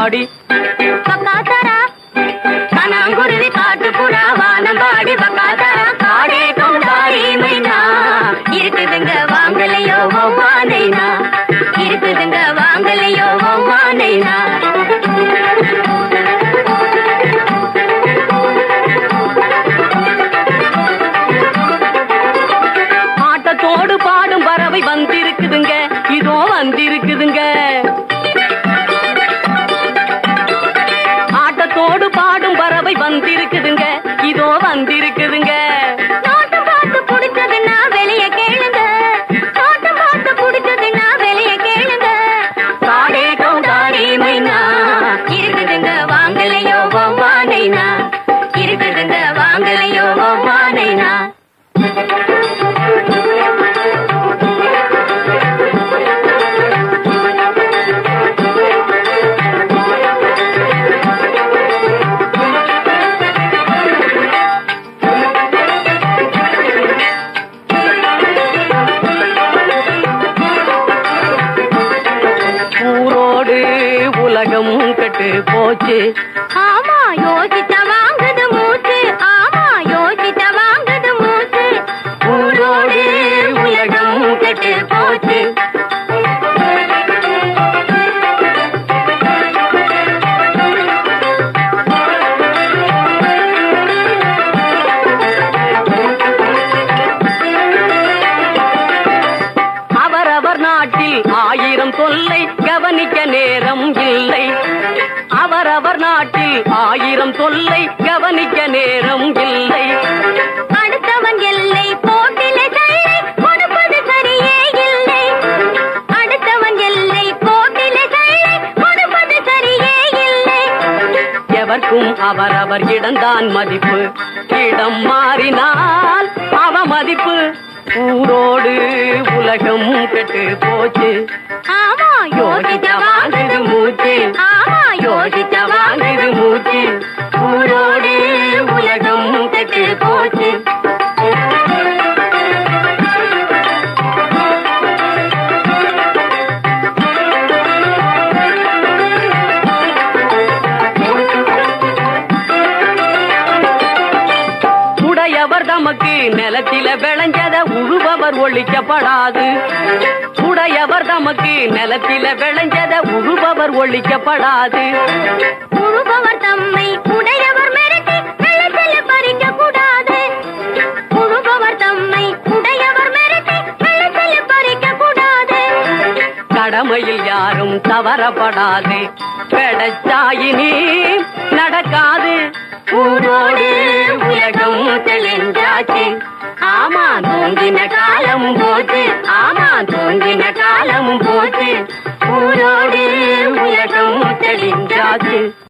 பாடி பக்காத்தரா கனாங்குருவி காட்டுப்புறா வானம்பாடி பக்காத்தரா காடே கொண்டாடி மைனா இருக்குதுங்க வாங்கலையோ ஒவ்வானைனா இருக்குதுங்க வாங்கலையோ ஒவ்வானைனா ஆட்டத்தோடு பாடும் பறவை வந்திருக்குதுங்க இதோ வந்திருக்குதுங்க ஆட்டத்தோடு பாடும் பறவை வந்திருக்குதுங்க இதோ வந்திருக்குதுங்க நோட்டம் பார்த்து புடிச்சதுன்னா வெளிய கேளுங்க நோட்டம் பார்த்து புடிச்சதுன்னா வெளிய கேளுங்க காடே கௌதாரி மைனா இருக்குதுங்க வாங்கலையோ ஒவ்வானைனா இருக்குதுங்க வாங்கலையோ ஒவ்வானைனா ஊரோடு உலகம் கெட்டு போச்சு ஆமா யோசிச்ச வாங்குது மூச்சு ஆமா யோசிச்ச வாங்குது மூச்சு ஊரோடு உலகம் கெட்டு போச்சு அவரவர் நாட்டில் ஆயிரம் தொல்லை கவனிக்க நேரம் இல்லை அவரவர் நாட்டில் ஆயிரம் தொல்லை கவனிக்க நேரம் இல்லை அடுத்தவன் எல்லை போட்டிலே தள்ளை கொடுப்பது சரியே இல்லை அடுத்தவன் எல்லை போட்டிலே தள்ளை கொடுப்பது சரியே இல்லை எவர்க்கும் அவரவர் இடம்தான் மதிப்பு இடம் மாறினால் அவ மதிப்பு ஊரோடு உலகம் கெட்டு போச்சு ஆமா யோசிச்ச வாங்குது மூச்சு ஆமா யோசிச்ச வாங்குது மூச்சு ஊரோடு உலகம் கெட்டு போச்சு உடையவர் தமக்கு நிலத்தில விளைஞ்சத உழுபவர் ஒழிக்கப்படாது உடையவர் தமக்கு நிலத்தில விளைஞ்சத உழுபவர் ஒழிக்கப்படாது உழுபவர் தம்மை உடையவர் மிரட்டி வெள்ளத்தில் பறிக்க கூடாது உழுபவர் தம்மை உடையவர் மிரட்டி வெள்ளத்தில் பறிக்க கூடாது கடமையில் யாரும் தவறப்படாது பெடச்சாயினி நடக்காது ஊரோடு உலகம் தெளிஞ்சாச்சு ஆமா தூங்கின காலமும் போச்சு ஆமா தூங்கின காலமும் போச்சு ஊரோடு உலகம் தெளிஞ்சாச்சு